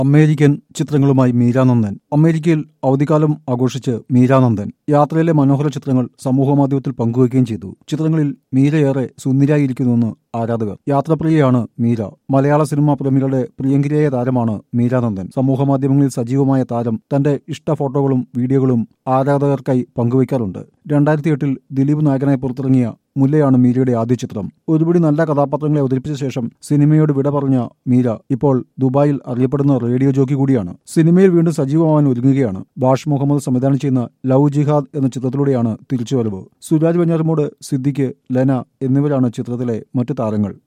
American ചിത്രങ്ങളുമായി Meera Nandan അമേരിക്കയിൽ അവധിക്കാലം ആഘോഷിച്ച് മീരാനന്ദൻ യാത്രയിലെ മനോഹര ചിത്രങ്ങൾ സമൂഹമാധ്യമത്തിൽ പങ്കുവയ്ക്കുകയും ചെയ്തു ചിത്രങ്ങളിൽ മീരയേറെ സുന്ദരിയായിരിക്കുന്നുവെന്ന് ആരാധകർ യാത്രപ്രിയയാണ് മീര മലയാള സിനിമാ പ്രേമികളുടെ പ്രിയങ്കരിയായ താരമാണ് മീരാനന്ദൻ സമൂഹമാധ്യമങ്ങളിൽ സജീവമായ താരം തന്റെ ഇഷ്ട ഫോട്ടോകളും വീഡിയോകളും ആരാധകർക്കായി പങ്കുവയ്ക്കാറുണ്ട് രണ്ടായിരത്തി എട്ടിൽ ദിലീപ് നായകനായി പുറത്തിറങ്ങിയ മുല്ലയാണ് മീരയുടെ ആദ്യ ചിത്രം ഒരുപിടി നല്ല കഥാപാത്രങ്ങളെ അവതരിപ്പിച്ച ശേഷം സിനിമയോട് വിട പറഞ്ഞ മീര ഇപ്പോൾ ദുബായിൽ അറിയപ്പെടുന്ന റേഡിയോ ജോക്കി കൂടിയാണ് സിനിമയിൽ വീണ്ടും സജീവമാവാൻ ഒരുങ്ങുകയാണ് ബാഷ് മുഹമ്മദ് സംവിധാനം ചെയ്യുന്ന ലവ് ജിഹാദ് എന്ന ചിത്രത്തിലൂടെയാണ് തിരിച്ചുവരവ് സുരാജ് വെഞ്ഞാറമോട് സിദ്ദിഖ് ലെന എന്നിവരാണ് ചിത്രത്തിലെ മറ്റു താരങ്ങൾ